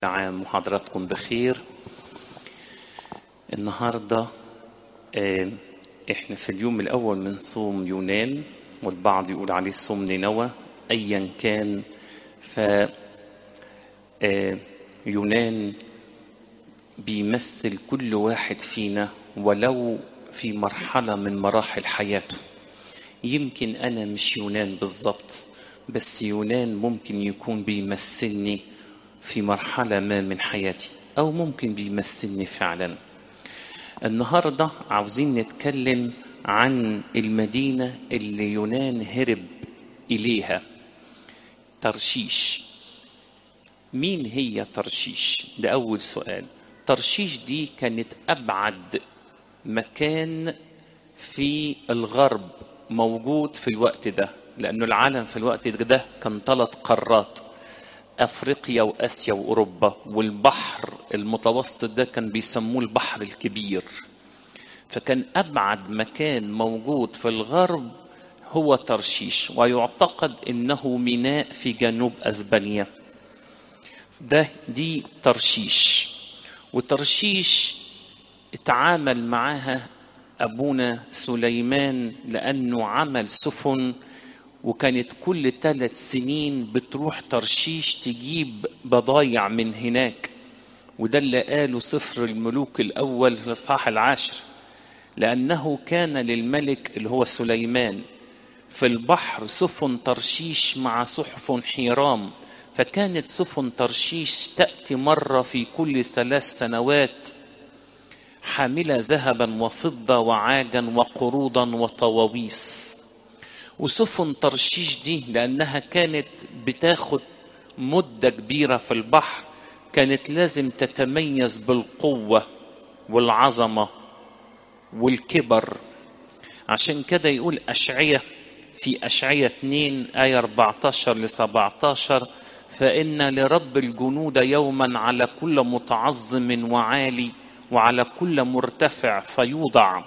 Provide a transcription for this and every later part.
عام وحضراتكم بخير النهاردة آه، احنا في اليوم الأول من صوم يونان والبعض يقول عليه صوم نينوى أيا كان ف آه، يونان بيمثل كل واحد فينا ولو في مرحلة من مراحل حياته يمكن أنا مش يونان بالظبط بس يونان ممكن يكون بيمثلني في مرحلة ما من حياتي أو ممكن بيمثلني فعلا النهاردة عاوزين نتكلم عن المدينة اللي يونان هرب إليها ترشيش مين هي ترشيش ده أول سؤال ترشيش دي كانت أبعد مكان في الغرب موجود في الوقت ده لأنه العالم في الوقت ده كان ثلاث قارات افريقيا واسيا واوروبا والبحر المتوسط ده كان بيسموه البحر الكبير فكان ابعد مكان موجود في الغرب هو ترشيش ويعتقد انه ميناء في جنوب اسبانيا ده دي ترشيش وترشيش اتعامل معاها ابونا سليمان لانه عمل سفن وكانت كل ثلاث سنين بتروح ترشيش تجيب بضايع من هناك وده اللي قاله سفر الملوك الأول في الإصحاح العاشر لأنه كان للملك اللي هو سليمان في البحر سفن ترشيش مع سحف حيرام فكانت سفن ترشيش تأتي مرة في كل ثلاث سنوات حاملة ذهبا وفضة وعاجا وقروضا وطواويس وسفن ترشيش دي لأنها كانت بتاخد مدة كبيرة في البحر كانت لازم تتميز بالقوة والعظمة والكبر عشان كده يقول أشعية في أشعية 2 آية 14 ل 17 فإن لرب الجنود يوما على كل متعظم وعالي وعلى كل مرتفع فيوضع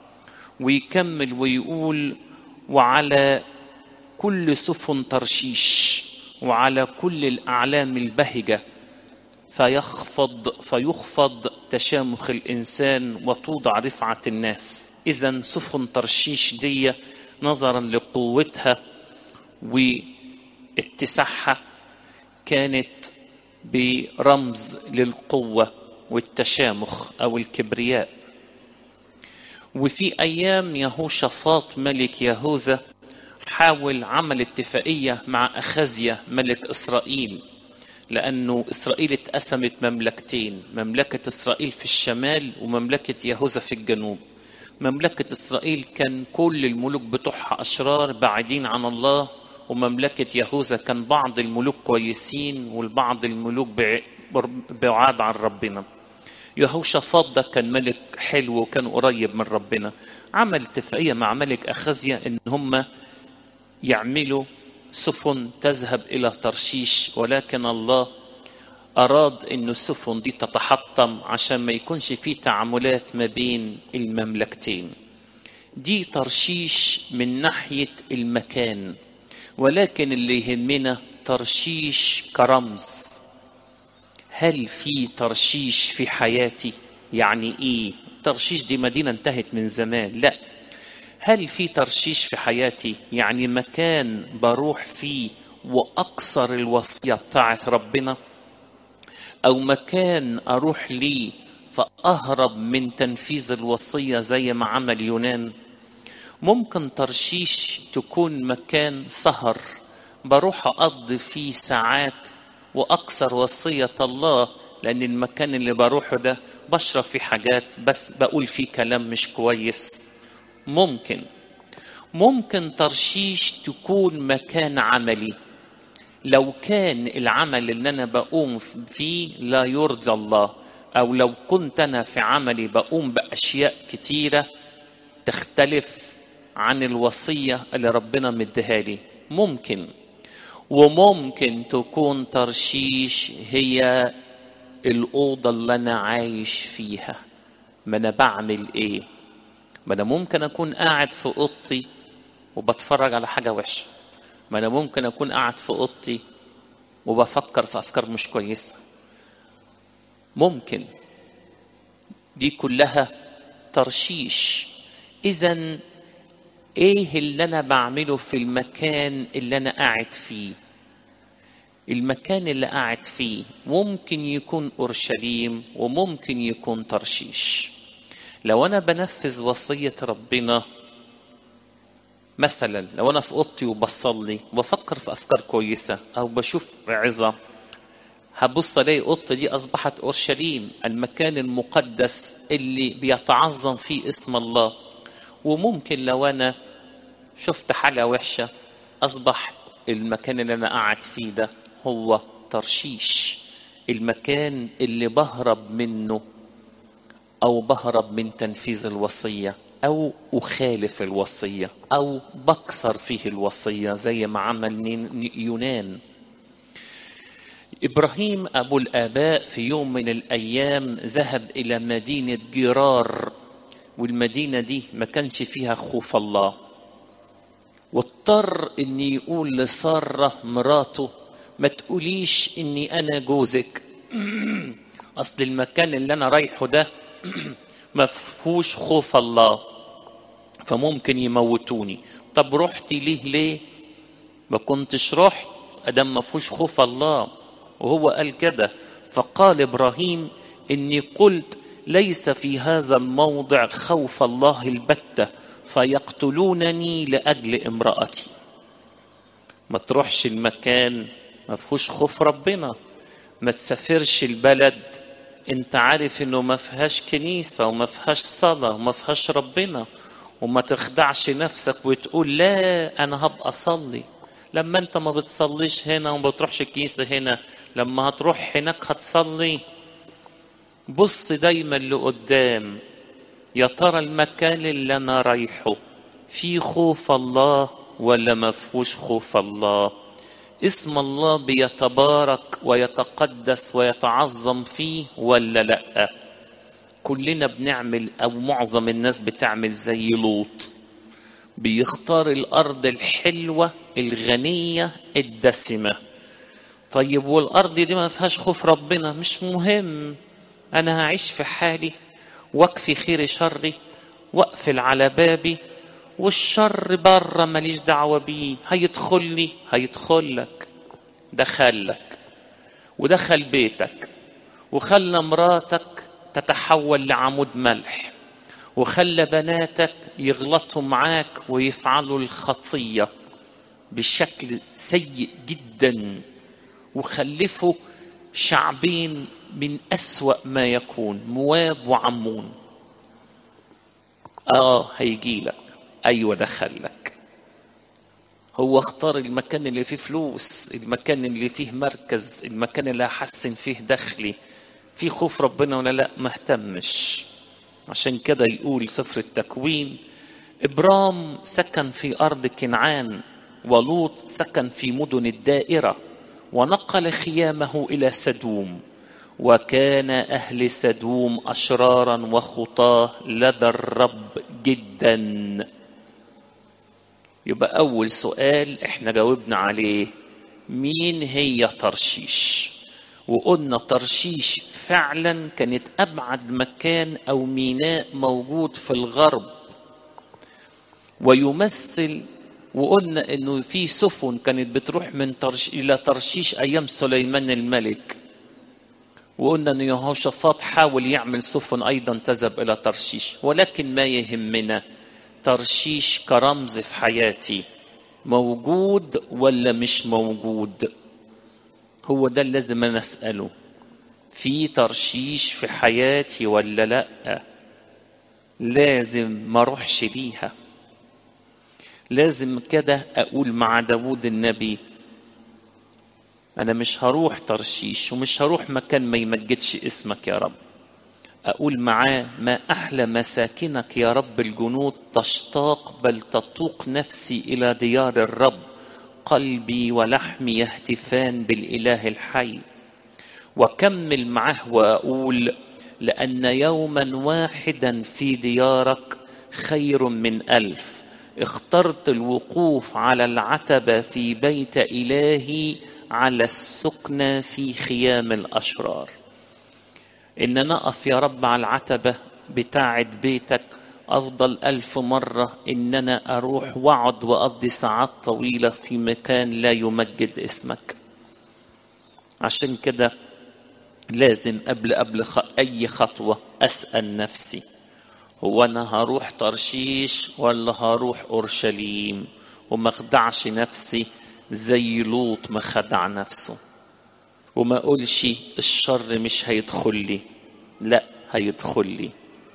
ويكمل ويقول وعلى كل سفن ترشيش وعلى كل الأعلام البهجة فيخفض فيخفض تشامخ الإنسان وتوضع رفعة الناس إذا سفن ترشيش دي نظرا لقوتها واتساعها كانت برمز للقوة والتشامخ أو الكبرياء وفي أيام يهوشافاط ملك يهوذا حاول عمل اتفاقية مع أخزيا ملك إسرائيل لأنه إسرائيل اتقسمت مملكتين مملكة إسرائيل في الشمال ومملكة يهوذا في الجنوب مملكة إسرائيل كان كل الملوك بتوعها أشرار بعيدين عن الله ومملكة يهوذا كان بعض الملوك كويسين والبعض الملوك بعاد عن ربنا يهوشافاط ده كان ملك حلو وكان قريب من ربنا عمل اتفاقية مع ملك أخزيا إن هم يعملوا سفن تذهب إلى ترشيش ولكن الله أراد إن السفن دي تتحطم عشان ما يكونش في تعاملات ما بين المملكتين دي ترشيش من ناحية المكان ولكن اللي يهمنا ترشيش كرمز هل في ترشيش في حياتي يعني ايه ترشيش دي مدينه انتهت من زمان لا هل في ترشيش في حياتي يعني مكان بروح فيه واكسر الوصيه بتاعت ربنا او مكان اروح ليه فاهرب من تنفيذ الوصيه زي ما عمل يونان ممكن ترشيش تكون مكان سهر بروح اقضي فيه ساعات واكثر وصيه الله لان المكان اللي بروحه ده بشرب فيه حاجات بس بقول فيه كلام مش كويس ممكن ممكن ترشيش تكون مكان عملي لو كان العمل اللي انا بقوم فيه لا يرضي الله او لو كنت انا في عملي بقوم باشياء كتيره تختلف عن الوصيه اللي ربنا مديها لي ممكن وممكن تكون ترشيش هي الأوضة اللي أنا عايش فيها ما أنا بعمل إيه ما أنا ممكن أكون قاعد في أوضتي وبتفرج على حاجة وحشة ما أنا ممكن أكون قاعد في أوضتي وبفكر في أفكار مش كويسة ممكن دي كلها ترشيش اذا ايه اللي انا بعمله في المكان اللي انا قاعد فيه المكان اللي قاعد فيه ممكن يكون اورشليم وممكن يكون ترشيش لو انا بنفذ وصيه ربنا مثلا لو انا في اوضتي وبصلي وبفكر في افكار كويسه او بشوف عظه هبص الاقي اوضتي دي اصبحت اورشليم المكان المقدس اللي بيتعظم فيه اسم الله وممكن لو انا شفت حاجه وحشه اصبح المكان اللي انا قاعد فيه ده هو ترشيش المكان اللي بهرب منه او بهرب من تنفيذ الوصيه او اخالف الوصيه او بكسر فيه الوصيه زي ما عمل يونان ابراهيم ابو الاباء في يوم من الايام ذهب الى مدينه جرار والمدينه دي ما كانش فيها خوف الله واضطر ان يقول لساره مراته ما تقوليش اني انا جوزك اصل المكان اللي انا رايحه ده ما فيهوش خوف الله فممكن يموتوني طب رحتي ليه ليه ما كنتش رحت ادم ما فيهوش خوف الله وهو قال كده فقال ابراهيم اني قلت ليس في هذا الموضع خوف الله البته فيقتلونني لاجل امراتي ما تروحش المكان ما فيهوش خوف ربنا ما تسافرش البلد انت عارف انه ما فيهاش كنيسه وما فيهاش صلاه وما فيهاش ربنا وما تخدعش نفسك وتقول لا انا هبقى اصلي لما انت ما بتصليش هنا وما بتروحش الكنيسه هنا لما هتروح هناك هتصلي بص دايما لقدام يا ترى المكان اللي انا رايحه فيه خوف الله ولا ما فيهوش خوف الله اسم الله بيتبارك ويتقدس ويتعظم فيه ولا لا كلنا بنعمل او معظم الناس بتعمل زي لوط بيختار الارض الحلوه الغنيه الدسمه طيب والارض دي ما فيهاش خوف ربنا مش مهم انا هعيش في حالي واكفي خير شري واقفل على بابي والشر بره ماليش دعوة بيه هيدخل لي هيدخل لك دخلك ودخل بيتك وخلى مراتك تتحول لعمود ملح وخلى بناتك يغلطوا معاك ويفعلوا الخطية بشكل سيء جدا وخلفوا شعبين من أسوأ ما يكون مواب وعمون آه هيجي لك أيوة دخلك هو اختار المكان اللي فيه فلوس المكان اللي فيه مركز المكان اللي هحسن فيه دخلي في خوف ربنا ولا لا ما اهتمش عشان كده يقول سفر التكوين إبرام سكن في أرض كنعان ولوط سكن في مدن الدائرة ونقل خيامه إلى سدوم وكان أهل سدوم أشرارا وخطاه لدى الرب جدا يبقى أول سؤال إحنا جاوبنا عليه مين هي ترشيش وقلنا ترشيش فعلا كانت أبعد مكان أو ميناء موجود في الغرب ويمثل وقلنا انه في سفن كانت بتروح من ترش الى ترشيش ايام سليمان الملك وقلنا ان يهوشافاط حاول يعمل سفن ايضا تذهب الى ترشيش ولكن ما يهمنا ترشيش كرمز في حياتي موجود ولا مش موجود هو ده اللي لازم انا اساله في ترشيش في حياتي ولا لا لازم ما اروحش ليها لازم كده اقول مع داود النبي انا مش هروح ترشيش ومش هروح مكان ما يمجدش اسمك يا رب اقول معاه ما احلى مساكنك يا رب الجنود تشتاق بل تطوق نفسي الى ديار الرب قلبي ولحمي يهتفان بالاله الحي وكمل معه واقول لان يوما واحدا في ديارك خير من الف اخترت الوقوف على العتبه في بيت الهي على السكنى في خيام الاشرار إن أنا أقف يا رب على العتبة بتاعة بيتك أفضل ألف مرة إن أنا أروح وأقعد وأقضي ساعات طويلة في مكان لا يمجد اسمك عشان كده لازم قبل قبل خ... أي خطوة أسأل نفسي هو أنا هروح ترشيش ولا هروح أورشليم وما أخدعش نفسي زي لوط ما خدع نفسه وما أقولش الشر مش هيدخل لي لا هيدخل لي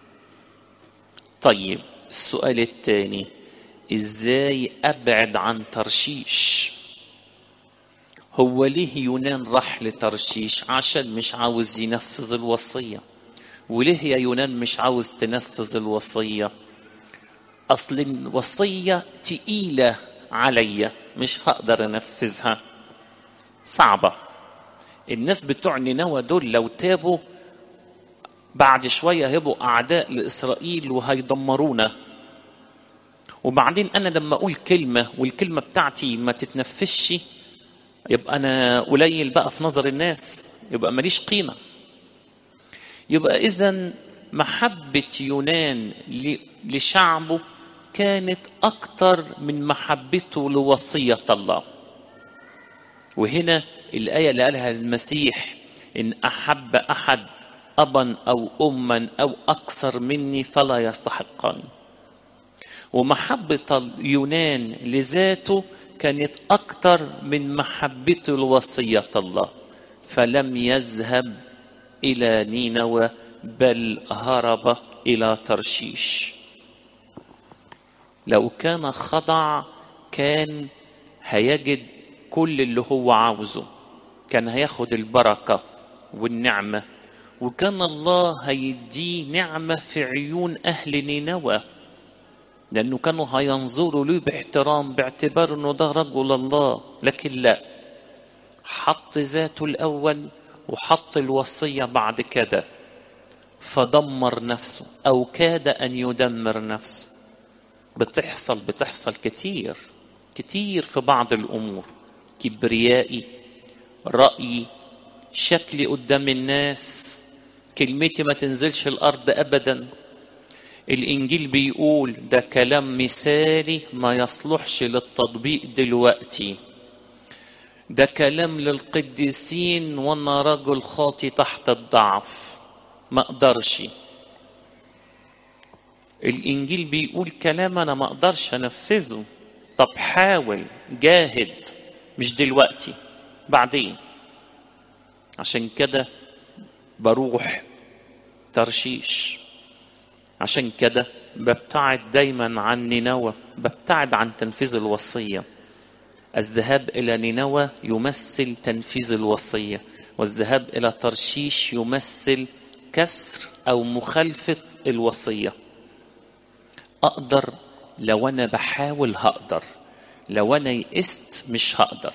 طيب السؤال الثاني ازاي ابعد عن ترشيش هو ليه يونان راح لترشيش عشان مش عاوز ينفذ الوصية وليه يا يونان مش عاوز تنفذ الوصية أصل الوصية تقيلة عليا مش هقدر أنفذها صعبة الناس بتوع نينوى دول لو تابوا بعد شوية هيبقوا أعداء لإسرائيل وهيدمرونا وبعدين أنا لما أقول كلمة والكلمة بتاعتي ما تتنفذش يبقى أنا قليل بقى في نظر الناس يبقى ماليش قيمة يبقى إذا محبة يونان لشعبه كانت أكتر من محبته لوصية الله وهنا الآية اللي قالها المسيح إن أحب أحد أبا أو أما أو أكثر مني فلا يستحقني ومحبة اليونان لذاته كانت أكثر من محبته لوصية الله فلم يذهب إلى نينوى بل هرب إلى ترشيش لو كان خضع كان هيجد كل اللي هو عاوزه كان هياخد البركة والنعمة وكان الله هيديه نعمة في عيون أهل نينوى لأنه كانوا هينظروا له باحترام باعتبار أنه ده رجل الله لكن لا حط ذاته الأول وحط الوصية بعد كده فدمر نفسه أو كاد أن يدمر نفسه بتحصل بتحصل كتير كتير في بعض الأمور كبريائي رأيي شكلي قدام الناس كلمتي ما تنزلش الأرض أبدا الإنجيل بيقول ده كلام مثالي ما يصلحش للتطبيق دلوقتي ده كلام للقديسين وانا رجل خاطي تحت الضعف ما اقدرش الانجيل بيقول كلام انا ما اقدرش انفذه طب حاول جاهد مش دلوقتي بعدين عشان كده بروح ترشيش عشان كده ببتعد دايما عن نينوى ببتعد عن تنفيذ الوصية الذهاب إلى نينوى يمثل تنفيذ الوصية والذهاب إلى ترشيش يمثل كسر أو مخالفة الوصية أقدر لو أنا بحاول هقدر لو أنا يئست مش هقدر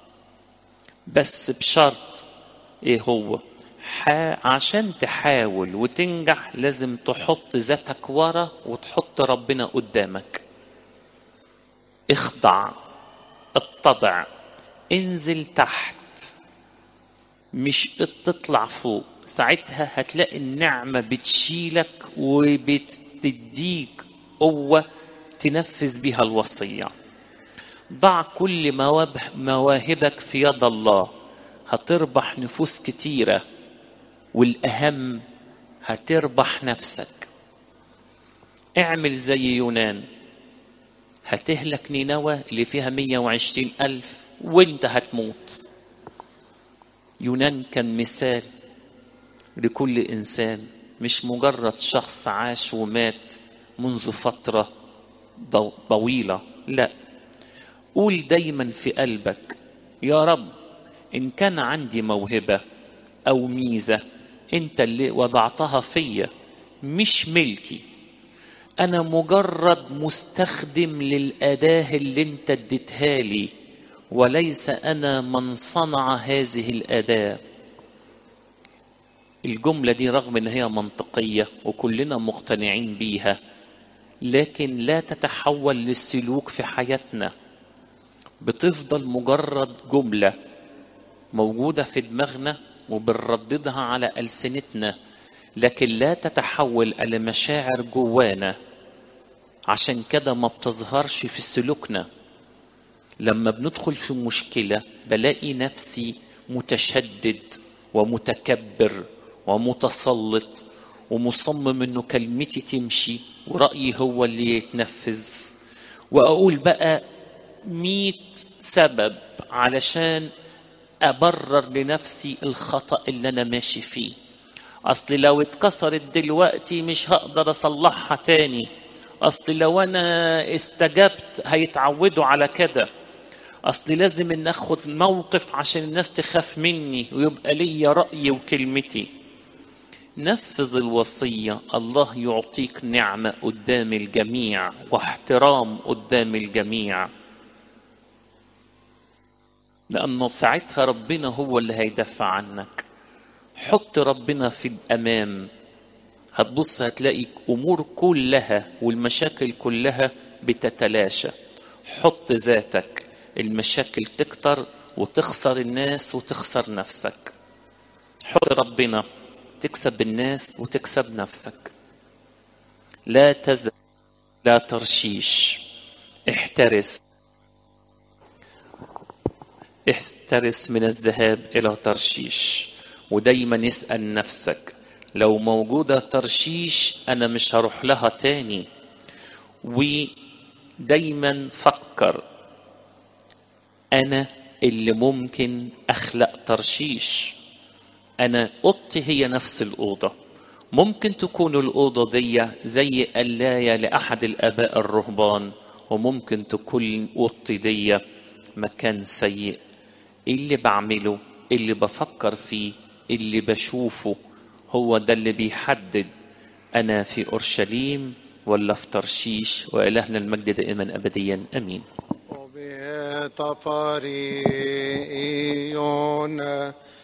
بس بشرط إيه هو عشان تحاول وتنجح لازم تحط ذاتك ورا وتحط ربنا قدامك اخضع اتضع انزل تحت مش تطلع فوق ساعتها هتلاقي النعمة بتشيلك وبتديك قوة تنفذ بها الوصية ضع كل مواهبك في يد الله هتربح نفوس كتيره والأهم هتربح نفسك اعمل زي يونان هتهلك نينوى اللي فيها 120 ألف وانت هتموت يونان كان مثال لكل إنسان مش مجرد شخص عاش ومات منذ فترة طويلة لا قول دايما في قلبك يا رب إن كان عندي موهبة أو ميزة انت اللي وضعتها فيا مش ملكي انا مجرد مستخدم للاداه اللي انت اديتها لي وليس انا من صنع هذه الاداه الجمله دي رغم ان هي منطقيه وكلنا مقتنعين بيها لكن لا تتحول للسلوك في حياتنا بتفضل مجرد جمله موجوده في دماغنا وبنرددها على ألسنتنا لكن لا تتحول إلى مشاعر جوانا عشان كده ما بتظهرش في سلوكنا لما بندخل في مشكلة بلاقي نفسي متشدد ومتكبر ومتسلط ومصمم انه كلمتي تمشي ورأيي هو اللي يتنفذ واقول بقى مية سبب علشان ابرر لنفسي الخطأ اللي انا ماشي فيه اصل لو اتكسرت دلوقتي مش هقدر اصلحها تاني اصل لو انا استجبت هيتعودوا على كده اصل لازم ان اخد موقف عشان الناس تخاف مني ويبقى ليا راي وكلمتي نفذ الوصيه الله يعطيك نعمه قدام الجميع واحترام قدام الجميع لانه ساعتها ربنا هو اللي هيدافع عنك حط ربنا في الامام هتبص هتلاقي امور كلها والمشاكل كلها بتتلاشى حط ذاتك المشاكل تكتر وتخسر الناس وتخسر نفسك حط ربنا تكسب الناس وتكسب نفسك لا تزل لا ترشيش احترس احترس من الذهاب الى ترشيش ودايما اسال نفسك لو موجوده ترشيش انا مش هروح لها تاني ودايما فكر أنا اللي ممكن أخلق ترشيش أنا أوضتي هي نفس الأوضة ممكن تكون الأوضة دي زي قلاية لأحد الآباء الرهبان وممكن تكون أوضتي دي مكان سيء اللي بعمله اللي بفكر فيه اللي بشوفه هو ده اللي بيحدد أنا في أورشليم ولا في ترشيش وإلهنا المجد دائما أبديا أمين طفريون